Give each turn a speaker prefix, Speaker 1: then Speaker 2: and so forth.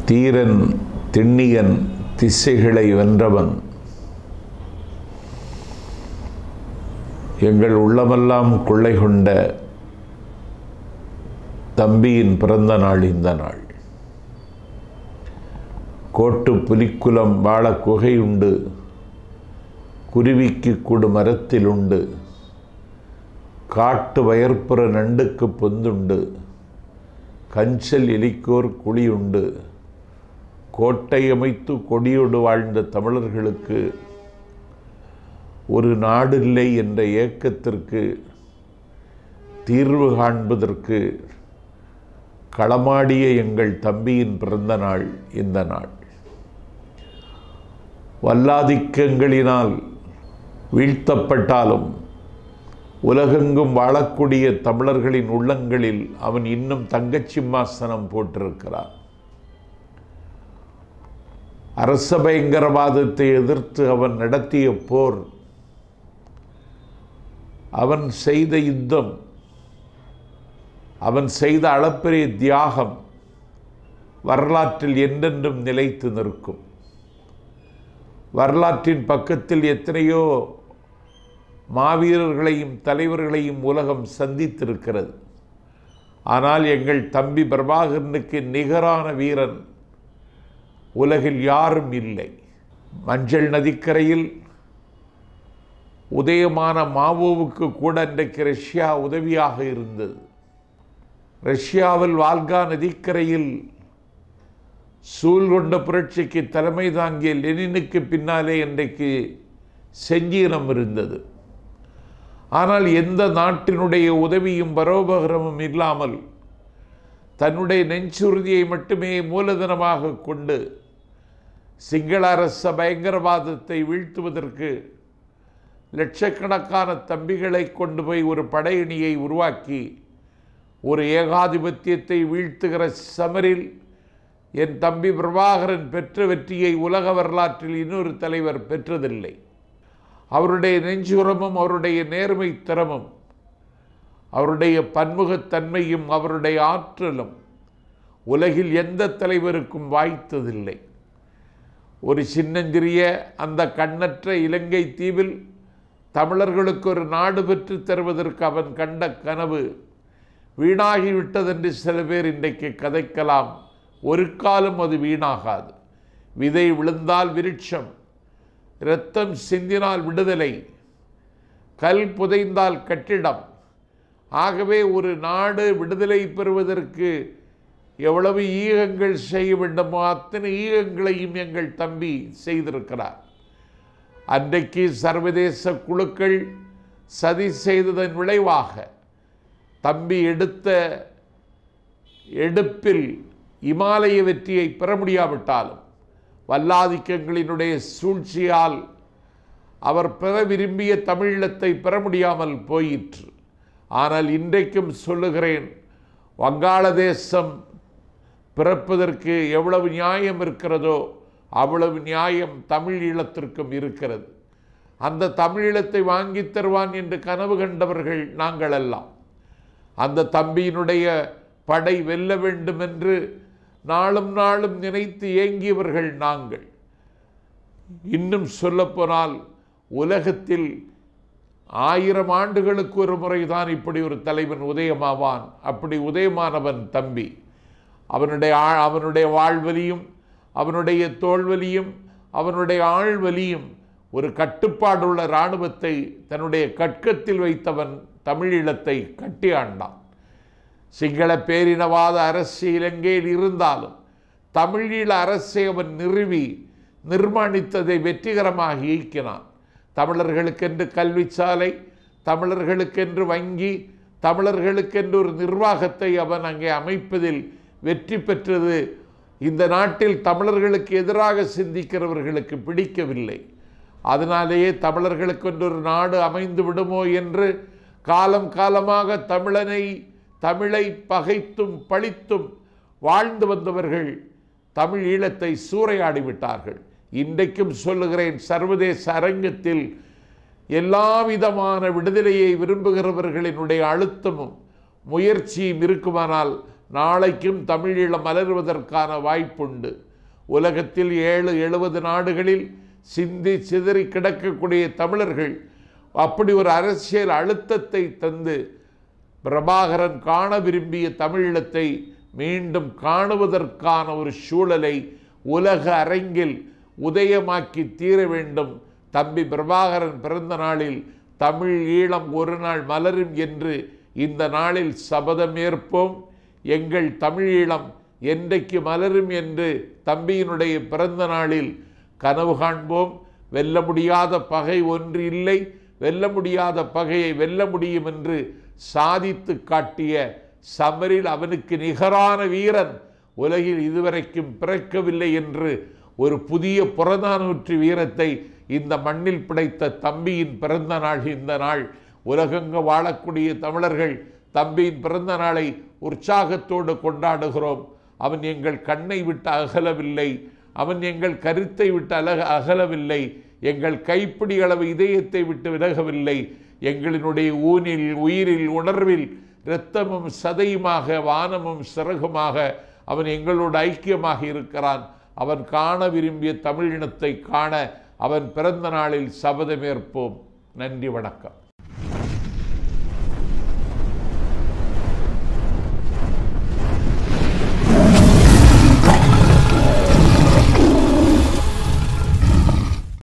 Speaker 1: தீரன் திண்ணியன் திசைகளை வென்றவன் எங்கள் உள்ளமெல்லாம் கொள்ளை கொண்ட தம்பியின் பிறந்த நாள் இந்த நாள் கோட்டு புலிக்குலம் வாழ குகை உண்டு குருவிக்கு கூடு மரத்தில் உண்டு காட்டு வயற்புற நண்டுக்கு பொந்துண்டு கஞ்சல் எலிக்கோர் குழியுண்டு கோட்டை அமைத்து கொடியோடு வாழ்ந்த தமிழர்களுக்கு ஒரு நாடில்லை என்ற ஏக்கத்திற்கு தீர்வு காண்பதற்கு களமாடிய எங்கள் தம்பியின் பிறந்த நாள் இந்த நாள் வல்லாதிக்கங்களினால் வீழ்த்தப்பட்டாலும் உலகெங்கும் வாழக்கூடிய தமிழர்களின் உள்ளங்களில் அவன் இன்னும் தங்கச் சிம்மாசனம் போட்டிருக்கிறான் அரச பயங்கரவாதத்தை எதிர்த்து அவன் நடத்திய போர் அவன் செய்த யுத்தம் அவன் செய்த அளப்பெரிய தியாகம் வரலாற்றில் என்றென்றும் நிலைத்து நிற்கும் வரலாற்றின் பக்கத்தில் எத்தனையோ மாவீரர்களையும் தலைவர்களையும் உலகம் சந்தித்திருக்கிறது ஆனால் எங்கள் தம்பி பிரபாகரனுக்கு நிகரான வீரன் உலகில் யாரும் இல்லை மஞ்சள் நதிக்கரையில் உதயமான மாவோவுக்கு கூட இன்றைக்கு ரஷ்யா உதவியாக இருந்தது ரஷ்யாவில் வால்கா நதிக்கரையில் சூழ்கொண்ட புரட்சிக்கு தலைமை தாங்கிய லெனினுக்கு பின்னாலே இன்றைக்கு செஞ்சீனம் இருந்தது ஆனால் எந்த நாட்டினுடைய உதவியும் பரோபகரமும் இல்லாமல் தன்னுடைய நெஞ்சுறுதியை மட்டுமே மூலதனமாக கொண்டு சிங்கள அரச பயங்கரவாதத்தை வீழ்த்துவதற்கு லட்சக்கணக்கான தம்பிகளை கொண்டு போய் ஒரு படையணியை உருவாக்கி ஒரு ஏகாதிபத்தியத்தை வீழ்த்துகிற சமரில் என் தம்பி பிரபாகரன் பெற்ற வெற்றியை உலக வரலாற்றில் இன்னொரு தலைவர் பெற்றதில்லை அவருடைய நெஞ்சுரமும் அவருடைய நேர்மை திறமும் அவருடைய பன்முகத்தன்மையும் அவருடைய ஆற்றலும் உலகில் எந்த தலைவருக்கும் வாய்த்ததில்லை ஒரு சின்னஞ்சிறிய அந்த கண்ணற்ற இலங்கை தீவில் தமிழர்களுக்கு ஒரு நாடு பெற்று தருவதற்கு அவன் கண்ட கனவு வீணாகிவிட்டதென்று சில பேர் இன்றைக்கு கதைக்கலாம் ஒரு காலம் அது வீணாகாது விதை விழுந்தால் விருட்சம் இரத்தம் சிந்தினால் விடுதலை கல் புதைந்தால் கட்டிடம் ஆகவே ஒரு நாடு விடுதலை பெறுவதற்கு எவ்வளவு ஈகங்கள் செய்ய வேண்டுமோ அத்தனை ஈகங்களையும் எங்கள் தம்பி செய்திருக்கிறார் அன்றைக்கு சர்வதேச குழுக்கள் சதி செய்ததன் விளைவாக தம்பி எடுத்த எடுப்பில் இமாலய வெற்றியை பெற முடியாவிட்டாலும் வல்லாதிக்கங்களினுடைய சூழ்ச்சியால் அவர் பெற விரும்பிய தமிழீழத்தை பெற முடியாமல் போயிற்று ஆனால் இன்றைக்கும் சொல்லுகிறேன் வங்காளதேசம் பிறப்பதற்கு எவ்வளவு நியாயம் இருக்கிறதோ அவ்வளவு நியாயம் தமிழ் ஈழத்திற்கும் இருக்கிறது அந்த தமிழீழத்தை வாங்கி தருவான் என்று கனவு கண்டவர்கள் நாங்கள் எல்லாம் அந்த தம்பியினுடைய படை வெல்ல வேண்டும் என்று நாளும் நாளும் நினைத்து ஏங்கியவர்கள் நாங்கள் இன்னும் சொல்லப்போனால் உலகத்தில் ஆயிரம் ஆண்டுகளுக்கு ஒரு முறைதான் இப்படி ஒரு தலைவன் உதயமாவான் அப்படி உதயமானவன் தம்பி அவனுடைய ஆ- அவனுடைய வாழ்வலியும் அவனுடைய தோல்வலியும் அவனுடைய ஆழ்வலியும் ஒரு கட்டுப்பாடுள்ள இராணுவத்தை தன்னுடைய கட்கத்தில் வைத்தவன் தமிழீழத்தை கட்டி ஆண்டான் சிங்கள பேரினவாத அரசு இலங்கையில் இருந்தாலும் தமிழீழ அரசை அவன் நிறுவி நிர்மாணித்ததை வெற்றிகரமாக இயக்கினான் தமிழர்களுக்கென்று கல்வி சாலை தமிழர்களுக்கென்று வங்கி தமிழர்களுக்கென்று ஒரு நிர்வாகத்தை அவன் அங்கே அமைப்பதில் வெற்றி பெற்றது இந்த நாட்டில் தமிழர்களுக்கு எதிராக சிந்திக்கிறவர்களுக்கு பிடிக்கவில்லை அதனாலேயே தமிழர்களுக்கென்று ஒரு நாடு அமைந்து விடுமோ என்று காலம் காலமாக தமிழனை தமிழை பகைத்தும் பழித்தும் வாழ்ந்து வந்தவர்கள் தமிழ் ஈழத்தை சூறையாடி விட்டார்கள் இன்றைக்கும் சொல்லுகிறேன் சர்வதேச அரங்கத்தில் எல்லா விதமான விடுதலையை விரும்புகிறவர்களினுடைய அழுத்தமும் முயற்சியும் இருக்குமானால் நாளைக்கும் தமிழீழம் மலருவதற்கான வாய்ப்புண்டு உலகத்தில் ஏழு எழுபது நாடுகளில் சிந்தி சிதறி கிடக்கக்கூடிய தமிழர்கள் அப்படி ஒரு அரசியல் அழுத்தத்தை தந்து பிரபாகரன் காண விரும்பிய தமிழீழத்தை மீண்டும் காணுவதற்கான ஒரு சூழலை உலக அரங்கில் உதயமாக்கி தீர வேண்டும் தம்பி பிரபாகரன் பிறந்த நாளில் தமிழ் ஈழம் ஒரு நாள் மலரும் என்று இந்த நாளில் சபதமேற்போம் எங்கள் தமிழீழம் என்றைக்கு மலரும் என்று தம்பியினுடைய பிறந்த நாளில் கனவு காண்போம் வெல்ல முடியாத பகை ஒன்று இல்லை வெல்ல முடியாத பகையை வெல்ல முடியும் என்று சாதித்து காட்டிய சமரில் அவனுக்கு நிகரான வீரன் உலகில் இதுவரைக்கும் பிறக்கவில்லை என்று ஒரு புதிய புறநானூற்று வீரத்தை இந்த மண்ணில் பிடைத்த தம்பியின் பிறந்த நாள் இந்த நாள் உலகெங்க வாழக்கூடிய தமிழர்கள் தம்பியின் பிறந்த நாளை உற்சாகத்தோடு கொண்டாடுகிறோம் அவன் எங்கள் கண்ணை விட்டு அகலவில்லை அவன் எங்கள் கருத்தை விட்டு அலக அகலவில்லை எங்கள் கைப்பிடி அளவு இதயத்தை விட்டு விலகவில்லை எங்களினுடைய ஊனில் உயிரில் உணர்வில் இரத்தமும் சதையுமாக வானமும் சிறகுமாக அவன் எங்களோடு ஐக்கியமாக இருக்கிறான் அவன் காண விரும்பிய தமிழினத்தை காண அவன் பிறந்த நாளில் சபதமேற்போம் நன்றி வணக்கம்